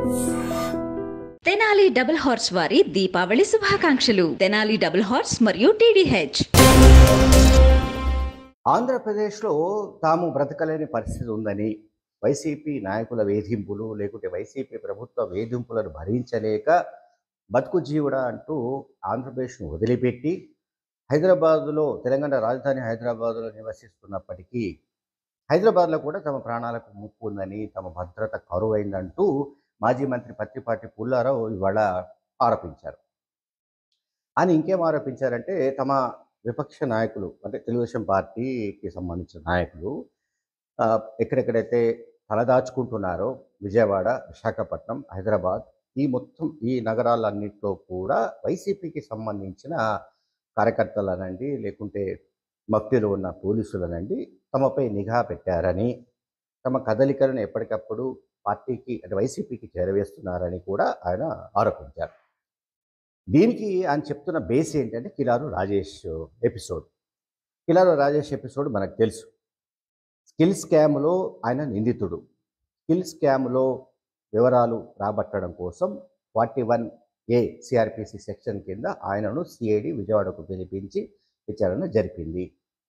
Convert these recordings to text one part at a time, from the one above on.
Tenali double horse వారి దీపావళి శుభాకాంక్షలు Tenali double horse మరియు టీడీహెచ్ ఆంధ్రప్రదేశ్లో తాము బ్రతకలేని పరిస్థితి ఉందని వైసీపీ నాయకుల వేధింపులు లేకుంటే వైసీపీ ప్రభుత్వ వేధింపులను భరించలేక బతుకు జీవుడా అంటూ ఆంధ్రప్రదేశ్ను వదిలిపెట్టి హైదరాబాదులో తెలంగాణ రాజధాని హైదరాబాదులో నివసిస్తున్నప్పటికీ హైదరాబాద్లో కూడా తమ ప్రాణాలకు ముప్పు ఉందని తమ భద్రత కరువైందంటూ మాజీ మంత్రి పత్తిపాటి పుల్లారావు ఇవాళ ఆరోపించారు అని ఇంకేం ఆరోపించారంటే తమ విపక్ష నాయకులు అంటే తెలుగుదేశం పార్టీకి సంబంధించిన నాయకులు ఆ, ఎక్కడెక్కడైతే తలదాచుకుంటున్నారో విజయవాడ విశాఖపట్నం హైదరాబాద్ ఈ మొత్తం ఈ నగరాలన్నింటిలో కూడా వైసీపీకి సంబంధించిన కార్యకర్తలనండి లేకుంటే మక్తిలో ఉన్న పోలీసులనండి తమపై నిఘా పెట్టారని తమ కదలికలను ఎప్పటికప్పుడు పార్టీకి అంటే వైసీపీకి చేరవేస్తున్నారని కూడా ఆయన ఆరోపించారు దీనికి ఆయన చెప్తున్న బేస్ ఏంటంటే కిలారు రాజేష్ ఎపిసోడ్ కిలారు రాజేష్ ఎపిసోడ్ మనకు తెలుసు స్కిల్ స్కామ్లో ఆయన నిందితుడు స్కిల్ స్కామ్లో వివరాలు రాబట్టడం కోసం forty one A CrPC section కింద ఆయనను సిఐడి విజయవాడకు పిలిపించి విచారణ జరిపింది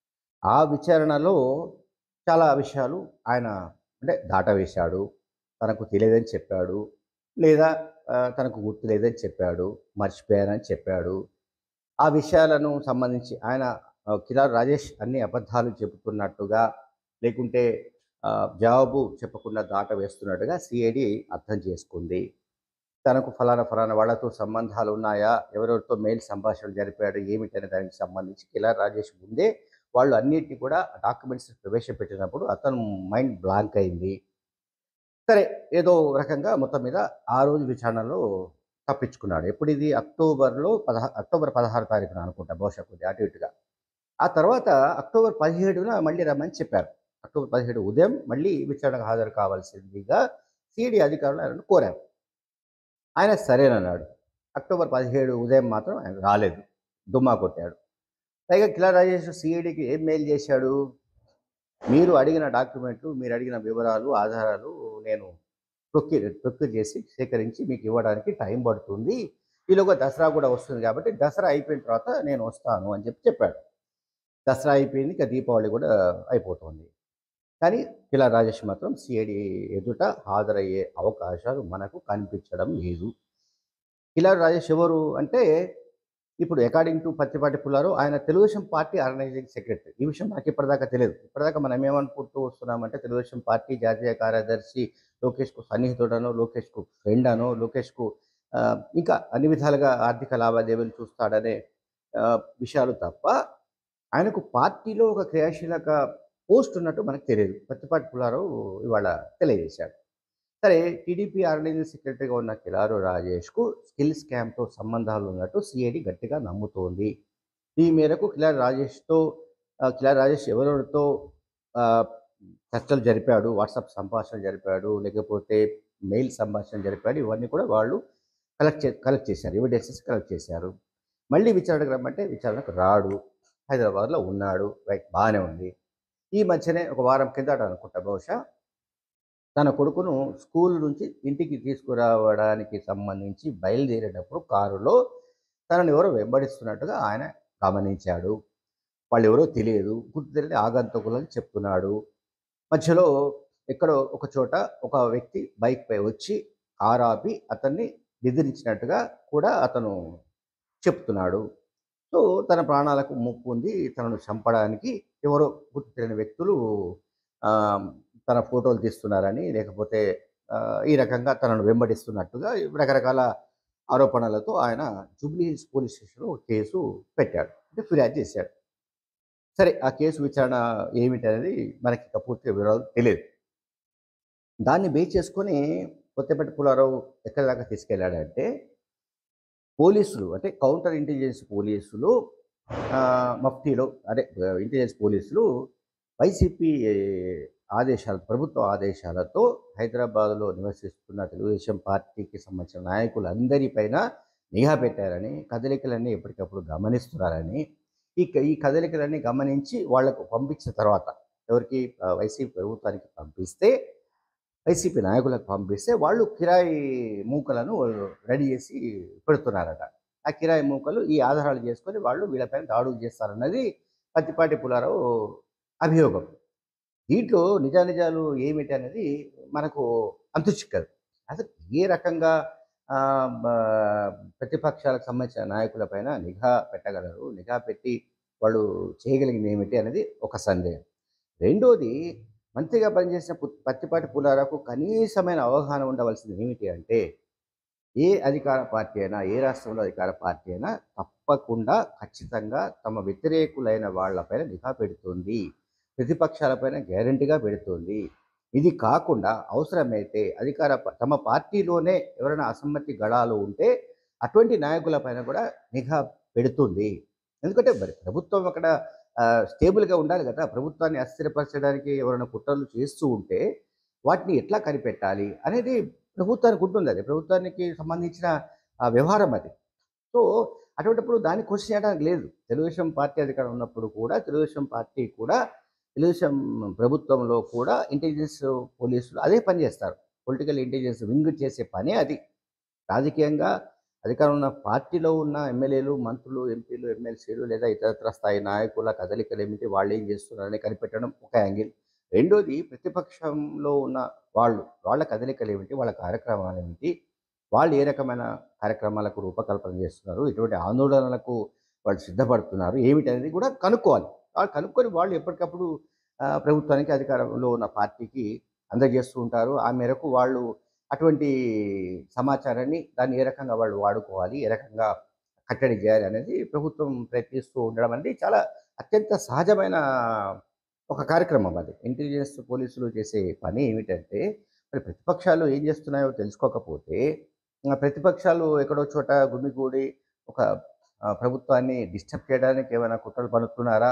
ఆ విచారణలో చాలా విషయాలు ఆయన అంటే దాటవేశాడు తనకు తెలియదని చెప్పాడు లేదా ఆ, తనకు గుర్తు లేదని చెప్పాడు మర్చిపోయానని చెప్పాడు ఆ విషయాలను సంబంధించి ఆయన ఆ, కిలార్ రాజేష్ అన్ని అబద్ధాలు చెబుతున్నట్టుగా లేకుంటే ఆ, జవాబు చెప్పకుండా దాట వేస్తున్నట్టుగా సిఐడి అర్థం చేసుకుంది తనకు ఫలానా ఫలానా వాళ్ళతో సంబంధాలు ఉన్నాయా ఎవరెవరితో మెయిల్ సంభాషణ జరిపాడు ఏమిటనే దానికి సంబంధించి కిలార్ రాజేష్ ముందే వాళ్ళు అన్నిటిని కూడా డాక్యుమెంట్స్ ప్రవేశపెట్టినప్పుడు అతను మైండ్ బ్లాంక్ అయింది సరే ఏదో రకంగా మొత్తం మీద ఆ రోజు విచారణలో తప్పించుకున్నాడు ఎప్పుడు ఇది అక్టోబర్లో పదహా అక్టోబర్ పదహారు తారీఖున అనుకుంటా బహుశా కొద్దిగా అటు ఇటుగా ఆ తర్వాత అక్టోబర్ పదిహేడున మళ్ళీ రమ్మని చెప్పారు అక్టోబర్ పదిహేడు ఉదయం మళ్ళీ విచారణకు హాజరు కావాల్సిందిగా సిడి అధికారులు ఆయనను కోరారు ఆయన సరేనన్నాడు అక్టోబర్ పదిహేడు ఉదయం మాత్రం ఆయన రాలేదు దుమ్మా కొట్టాడు పైగా కిలా రాజేష్ సిఐడికి ఏం మెయిల్ చేశాడు మీరు అడిగిన డాక్యుమెంట్లు మీరు అడిగిన వివరాలు ఆధారాలు నేను ప్రొక్యూర్ ప్రొక్యూర్ చేసి సేకరించి మీకు ఇవ్వడానికి టైం పడుతుంది ఈలోగా దసరా కూడా వస్తుంది కాబట్టి దసరా అయిపోయిన తర్వాత నేను వస్తాను అని చెప్పి చెప్పాడు దసరా అయిపోయింది ఇక దీపావళి కూడా అయిపోతుంది కానీ కిలా రాజేష్ మాత్రం సిఐడి ఎదుట హాజరయ్యే అవకాశాలు మనకు కనిపించడం లేదు కిలా రాజేష్ ఎవరు అంటే ఇప్పుడు అకార్డింగ్ టు పత్తిపాటి పుల్లారు ఆయన తెలుగుదేశం పార్టీ ఆర్గనైజింగ్ సెక్రటరీ ఈ విషయం నాకు ఇప్పటిదాకా తెలియదు ఇప్పటిదాకా మనం ఏమనుకుంటూ వస్తున్నామంటే తెలుగుదేశం పార్టీ జాతీయ కార్యదర్శి లోకేష్కు సన్నిహితుడనో లోకేష్కు ఫ్రెండ్ అనో లోకేష్కు ఆ, ఇంకా అన్ని విధాలుగా ఆర్థిక లావాదేవీలు చూస్తాడనే ఆ, విషయాలు తప్ప ఆయనకు పార్టీలో ఒక క్రియాశీలక పోస్ట్ ఉన్నట్టు మనకు తెలియదు పత్తిపాటి పుల్లారావు ఇవాళ తెలియజేశాడు సరే టీడీపీ ఆర్గనైజింగ్ సెక్రటరీగా ఉన్న కిలారు రాజేష్కు స్కిల్ స్కామ్తో సంబంధాలు ఉన్నట్టు సిఐడి గట్టిగా నమ్ముతోంది ఈ మేరకు కిలారు రాజేష్తో ఆ, కిలారు రాజేష్ ఎవరెవరితో ఆ, చర్చలు జరిపాడు వాట్సాప్ సంభాషణ జరిపాడు లేకపోతే మెయిల్ సంభాషణ జరిపాడు ఇవన్నీ కూడా వాళ్ళు కలెక్ట్ చే కలెక్ట్ చేశారు ఎవిడెన్సెస్ కలెక్ట్ చేశారు మళ్ళీ విచారణకు రమ్మంటే విచారణకు రాడు హైదరాబాద్లో ఉన్నాడు రైట్ బాగానే ఉంది ఈ మధ్యనే ఒక వారం కిందట అనుకుంటా బహుశా తన కొడుకును స్కూల్ నుంచి ఇంటికి తీసుకురావడానికి సంబంధించి బయలుదేరేటప్పుడు కారులో తనను ఎవరో వెంబడిస్తున్నట్టుగా ఆయన గమనించాడు వాళ్ళు ఎవరో తెలియదు గుర్తు తెలియని ఆగంతకులని చెప్తున్నాడు మధ్యలో ఎక్కడో ఒక చోట ఒక వ్యక్తి బైక్ పై వచ్చి కారు ఆపి అతన్ని బెదిరించినట్టుగా కూడా అతను చెప్తున్నాడు సో తన ప్రాణాలకు ముప్పు ఉంది తనను చంపడానికి ఎవరో గుర్తు తెలియని వ్యక్తులు ఆ, తన ఫోటోలు తీస్తున్నారని లేకపోతే ఆ, ఈ రకంగా తనను వెంబడిస్తున్నట్టుగా రకరకాల ఆరోపణలతో ఆయన జూబ్లీ హిల్స్ పోలీస్ స్టేషన్లో ఒక కేసు పెట్టాడు అంటే ఫిర్యాదు చేశాడు సరే ఆ కేసు విచారణ ఏమిటి అనేది మనకి ఇక పూర్తిగా వివరాలు తెలియదు దాన్ని బేస్ చేసుకొని కొత్తపేట పుల్లారావు ఎక్కడి దాకా తీసుకెళ్ళాడంటే పోలీసులు అంటే కౌంటర్ ఇంటెలిజెన్స్ పోలీసులు ఆ, మఫ్టీలో అదే ఇంటెలిజెన్స్ పోలీసులు వైసీపీ ఆదేశాలు ప్రభుత్వ ఆదేశాలతో హైదరాబాద్లో నివసిస్తున్న తెలుగుదేశం పార్టీకి సంబంధించిన నాయకులందరిపైన నిఘా పెట్టారని కదలికలన్నీ ఎప్పటికప్పుడు గమనిస్తున్నారని ఈ క- ఈ కదలికలన్నీ గమనించి వాళ్లకు పంపించిన తర్వాత ఎవరికి ఆ, వైసీపీ ప్రభుత్వానికి పంపిస్తే వైసీపీ నాయకులకు పంపిస్తే వాళ్ళు కిరాయి మూకలను రెడీ చేసి పెడుతున్నారట ఆ కిరాయి మూకలు ఈ ఆధారాలు చేసుకొని వాళ్ళు వీళ్ళపైన దాడులు చేస్తారన్నది పత్తిపాటి పుల్లారావు అభియోగం దీంట్లో నిజానిజాలు ఏమిటి అనేది మనకు అంతు చిక్కదు అసలు ఏ రకంగా ఆ, బ- ప్రతిపక్షాలకు సంబంధించిన నాయకులపైన నిఘా పెట్టగలరు నిఘా పెట్టి వాళ్ళు చేయగలిగింది ఏమిటి అనేది ఒక సందేహం రెండోది మంత్రిగా పనిచేసిన పు- పత్తిపాటి పుల్లారావుకు కనీసమైన అవగాహన ఉండవలసింది ఏమిటి అంటే ఏ అధికార పార్టీ అయినా ఏ రాష్ట్రంలో అధికార పార్టీ అయినా తప్పకుండా ఖచ్చితంగా తమ వ్యతిరేకులైన వాళ్ళపైన నిఘా పెడుతుంది ప్రతిపక్షాలపైన గ్యారంటీగా పెడుతుంది ఇది కాకుండా అవసరమైతే అధికార ప- తమ పార్టీలోనే ఎవరైనా అసమ్మతి గళాలు ఉంటే అటువంటి నాయకులపైన కూడా నిఘా పెడుతుంది ఎందుకంటే మరి ప్రభుత్వం అక్కడ ఆ, స్టేబుల్గా ఉండాలి కదా ప్రభుత్వాన్ని అస్థిరపరచడానికి ఎవరైనా కుట్రలు చేస్తూ ఉంటే వాటిని ఎట్లా కనిపెట్టాలి అనేది ప్రభుత్వానికి ఉంటుంది అది ప్రభుత్వానికి సంబంధించిన ఆ, వ్యవహారం అది సో అటువంటిప్పుడు దాన్ని క్వశ్చన్ చేయడానికి లేదు తెలుగుదేశం పార్టీ అధికారం ఉన్నప్పుడు కూడా తెలుగుదేశం పార్టీ కూడా తెలుగుదేశం ప్రభుత్వంలో కూడా ఇంటెలిజెన్స్ పోలీసులు అదే పని చేస్తారు పొలిటికల్ ఇంటెలిజెన్స్ వింగ్ చేసే పనే అది రాజకీయంగా అధికారం ఉన్న పార్టీలో ఉన్న ఎమ్మెల్యేలు మంత్రులు ఎంపీలు ఎమ్మెల్సీలు లేదా ఇతరత్ర స్థాయి నాయకుల కదలికలు ఏమిటి వాళ్ళు ఏం చేస్తున్నారని కనిపెట్టడం ఒక యాంగిల్ రెండోది ప్రతిపక్షంలో ఉన్న వాళ్ళు వాళ్ళ కదలికలు ఏమిటి వాళ్ళ కార్యక్రమాలు ఏమిటి వాళ్ళు ఏ రకమైన కార్యక్రమాలకు రూపకల్పన చేస్తున్నారు ఎటువంటి ఆందోళనలకు వాళ్ళు సిద్ధపడుతున్నారు ఏమిటి అనేది కూడా కనుక్కోవాలి వాళ్ళు కనుక్కొని వాళ్ళు ఎప్పటికప్పుడు ఆ, ప్రభుత్వానికి అధికారంలో ఉన్న పార్టీకి అందజేస్తూ ఉంటారు ఆ మేరకు వాళ్ళు అటువంటి సమాచారాన్ని దాన్ని ఏ రకంగా వాళ్ళు వాడుకోవాలి ఏ రకంగా కట్టడి చేయాలి అనేది ప్రభుత్వం ప్రయత్నిస్తూ ఉండడం అనేది చాలా అత్యంత సహజమైన ఒక కార్యక్రమం అది ఇంటెలిజెన్స్ పోలీసులు చేసే పని ఏమిటంటే మరి ప్రతిపక్షాలు ఏం చేస్తున్నాయో తెలుసుకోకపోతే ఆ, ప్రతిపక్షాలు ఎక్కడో చోట గుమిగూడి ఒక ఆ, ప్రభుత్వాన్ని డిస్టర్బ్ చేయడానికి ఏమైనా కుట్రలు పనుతున్నారా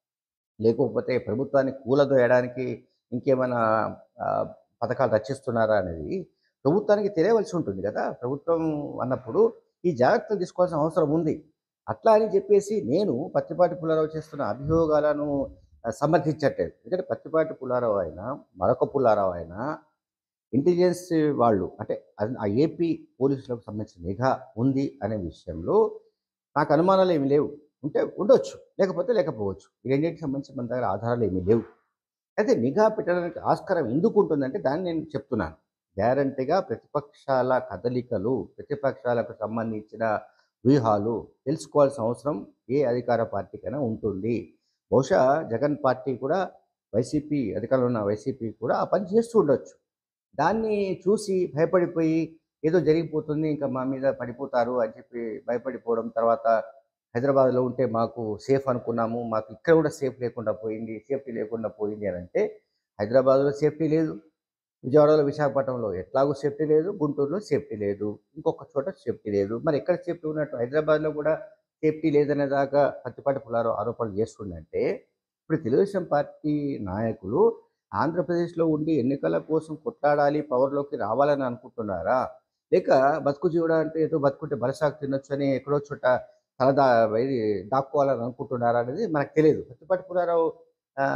లేకపోతే ప్రభుత్వాన్ని కూలదోయడానికి ఇంకేమైనా ఆ, పథకాలు రచిస్తున్నారా అనేది ప్రభుత్వానికి తెలియవలసి ఉంటుంది కదా ప్రభుత్వం అన్నప్పుడు ఈ జాగ్రత్తలు తీసుకోవాల్సిన అవసరం ఉంది అట్లా అని చెప్పేసి నేను పత్తిపాటి పుల్లారావు చేస్తున్న అభియోగాలను ఆ, సమర్థించట్లేదు ఎందుకంటే పత్తిపాటి పుల్లారావు అయినా మరొక పుల్లారావు అయినా ఇంటెలిజెన్స్ వాళ్ళు అంటే అది- ఆ ఏపీ పోలీసులకు సంబంధించిన నిఘా ఉంది అనే విషయంలో నాకు అనుమానాలు ఏమి లేవు ఉంటే ఉండొచ్చు లేకపోతే లేకపోవచ్చు ఈ రెండింటికి సంబంధించి మన దగ్గర ఆధారాలు ఏమీ లేవు అయితే నిఘా పెట్టడానికి ఆస్కారం ఎందుకు ఉంటుందంటే దాన్ని నేను చెప్తున్నాను గ్యారంటీగా ప్రతిపక్షాల కదలికలు ప్రతిపక్షాలకు సంబంధించిన వ్యూహాలు తెలుసుకోవాల్సిన అవసరం ఏ అధికార పార్టీకైనా ఉంటుంది బహుశా జగన్ పార్టీ కూడా వైసీపీ అధికారంలో ఉన్న వైసీపీ కూడా ఆ పని చేస్తూ ఉండొచ్చు దాన్ని చూసి భయపడిపోయి ఏదో జరిగిపోతుంది ఇంకా మా మీద పడిపోతారు అని చెప్పి భయపడిపోవడం తర్వాత హైదరాబాద్లో ఉంటే మాకు సేఫ్ అనుకున్నాము మాకు ఇక్కడ కూడా సేఫ్ లేకుండా పోయింది సేఫ్టీ లేకుండా పోయింది అని అంటే హైదరాబాద్లో సేఫ్టీ లేదు విజయవాడలో విశాఖపట్నంలో ఎట్లాగో సేఫ్టీ లేదు గుంటూరులో సేఫ్టీ లేదు ఇంకొక చోట సేఫ్టీ లేదు మరి ఎక్కడ సేఫ్టీ ఉన్నట్టు హైదరాబాద్లో కూడా సేఫ్టీ లేదనే దాకా పత్తిపాటి పుల్లారావు ఆరోపణలు చేస్తుందంటే ఇప్పుడు తెలుగుదేశం పార్టీ నాయకులు ఆంధ్రప్రదేశ్లో ఉండి ఎన్నికల కోసం కొట్లాడాలి పవర్లోకి రావాలని అనుకుంటున్నారా లేక బతుకు జీవడా అంటే ఏదో బతుకుంటే బలసాకు తినొచ్చు అని ఎక్కడో చోట తలదా ఇది దాక్కోవాలని అనుకుంటున్నారా అనేది మనకు తెలియదు పత్తిపాటి పుల్లారావు ఆ,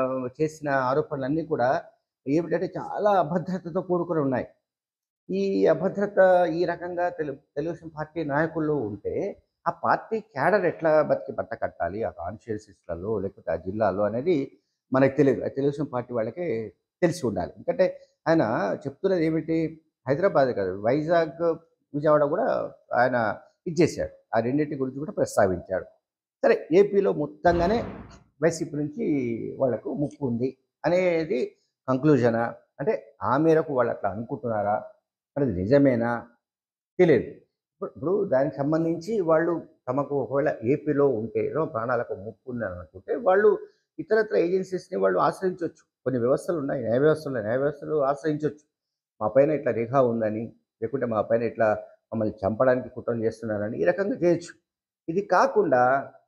చేసిన ఆరోపణలన్నీ కూడా ఏమిటంటే చాలా అభద్రతతో కూడుకుని ఉన్నాయి ఈ అభద్రత ఈ రకంగా తెలు తెలుగుదేశం పార్టీ నాయకుల్లో ఉంటే ఆ పార్టీ క్యాడర్ ఎట్లా బతికి బట్ట కట్టాలి ఆ కాన్స్టిట్యున్సీస్లలో లేకపోతే ఆ జిల్లాలో అనేది మనకు తెలియదు ఆ తెలుగుదేశం పార్టీ వాళ్ళకి తెలిసి ఉండాలి ఎందుకంటే ఆయన చెప్తున్నది ఏమిటి హైదరాబాద్ కాదు వైజాగ్ విజయవాడ కూడా ఆయన ఇచ్చేశాడు ఆ రెండింటి గురించి కూడా ప్రస్తావించాడు సరే ఏపీలో మొత్తంగానే వైసీపీ నుంచి వాళ్లకు ముప్పు ఉంది అనేది కంక్లూజనా అంటే ఆ మేరకు వాళ్ళు అట్లా అనుకుంటున్నారా అనేది నిజమేనా తెలియదు ఇప్పుడు ఇప్పుడు దానికి సంబంధించి వాళ్ళు తమకు ఒకవేళ ఏపీలో ఉంటే ఏదో ప్రాణాలకు ముప్పు ఉందని అనుకుంటే వాళ్ళు ఇతరత్ర ఏజెన్సీస్ని వాళ్ళు ఆశ్రయించవచ్చు కొన్ని వ్యవస్థలు ఉన్నాయి న్యాయ వ్యవస్థలు ఉన్నాయి. న్యాయ వ్యవస్థలు ఆశ్రయించవచ్చు మా పైన ఇట్లా నిఘా ఉందని లేకుంటే మా పైన ఇట్లా మమ్మల్ని చంపడానికి కుట్రలు చేస్తున్నారని ఈ రకంగా చేయొచ్చు ఇది కాకుండా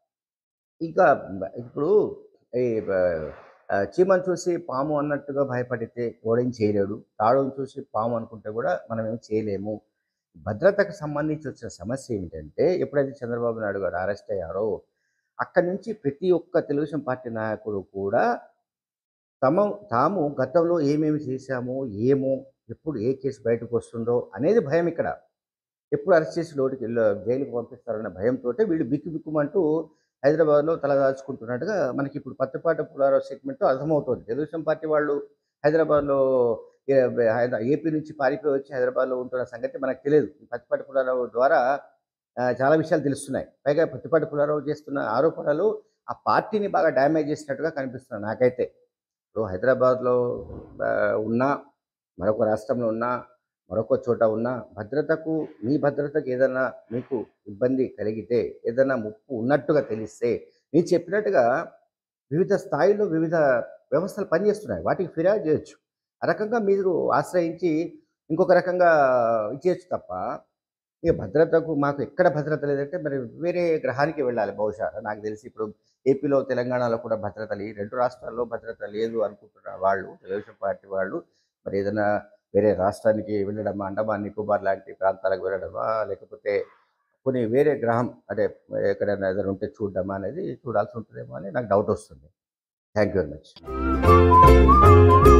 ఇంకా ఇప్పుడు ఈ బ- ఆ, చీమను చూసి పాము అన్నట్టుగా భయపడితే ఎవడేం చేయలేడు తాడును చూసి పాము అనుకుంటే కూడా మనం ఏం చేయలేము భద్రతకు సంబంధించి వచ్చిన సమస్య ఏమిటంటే ఎప్పుడైతే చంద్రబాబు నాయుడు గారు అరెస్ట్ అయ్యారో అక్కడి నుంచి ప్రతి ఒక్క తెలుగుదేశం పార్టీ నాయకుడు కూడా తమ తాము గతంలో ఏమేమి చేశామో ఏమో ఎప్పుడు ఏ కేసు బయటకు వస్తుందో అనేది భయం ఇక్కడ ఎప్పుడు అరెస్ట్ చేసి లోటుకి వెళ్ళ జైలుకి పంపిస్తారన్న భయంతో వీళ్ళు బిక్కు బిక్కుమంటూ హైదరాబాద్లో తలదాచుకుంటున్నట్టుగా మనకి ఇప్పుడు పత్తిపాట పులారావు స్టేట్మెంట్తో అర్థమవుతుంది తెలుగుదేశం పార్టీ వాళ్ళు హైదరాబాద్లో ఏ- హైద- ఏపీ నుంచి పారిపోయి వచ్చి హైదరాబాద్లో ఉంటున్న సంగతి మనకు తెలియదు ఈ పత్తిపాటి పులారావు ద్వారా ఆ, చాలా విషయాలు తెలుస్తున్నాయి పైగా పత్తిపాటి పులారావు చేస్తున్న ఆరోపణలు ఆ పార్టీని బాగా డ్యామేజ్ చేసినట్టుగా కనిపిస్తున్నాయి నాకైతే ఇప్పుడు హైదరాబాద్లో ఆ, ఉన్నా మరొక రాష్ట్రంలో ఉన్నా మరొక చోట ఉన్నా భద్రతకు మీ భద్రతకు ఏదైనా మీకు ఇబ్బంది కలిగితే ఏదైనా ముప్పు ఉన్నట్టుగా తెలిస్తే నేను చెప్పినట్టుగా వివిధ స్థాయిలో వివిధ వ్యవస్థలు పనిచేస్తున్నాయి వాటికి ఫిర్యాదు చేయొచ్చు ఆ రకంగా మీరు ఆశ్రయించి ఇంకొక రకంగా ఇచ్చేయచ్చు తప్ప ఇక భద్రతకు మాకు ఎక్కడ భద్రత లేదంటే మరి వేరే గ్రహానికి వెళ్ళాలి బహుశా నాకు తెలిసి ఇప్పుడు ఏపీలో తెలంగాణలో కూడా భద్రత లేదు రెండు రాష్ట్రాల్లో భద్రత లేదు అనుకుంటున్న వాళ్ళు తెలుగుదేశం పార్టీ వాళ్ళు మరి ఏదైనా వేరే రాష్ట్రానికి వెళ్ళడమా అండమాన్ నికోబార్ లాంటి ప్రాంతాలకు వెళ్ళడమా లేకపోతే కొన్ని వేరే గ్రహం అంటే ఎక్కడైనా ఏదైనా ఉంటే చూడడమా అనేది చూడాల్సి ఉంటుందేమో అని నాకు డౌట్ వస్తుంది థ్యాంక్ యూ వెరీ మచ్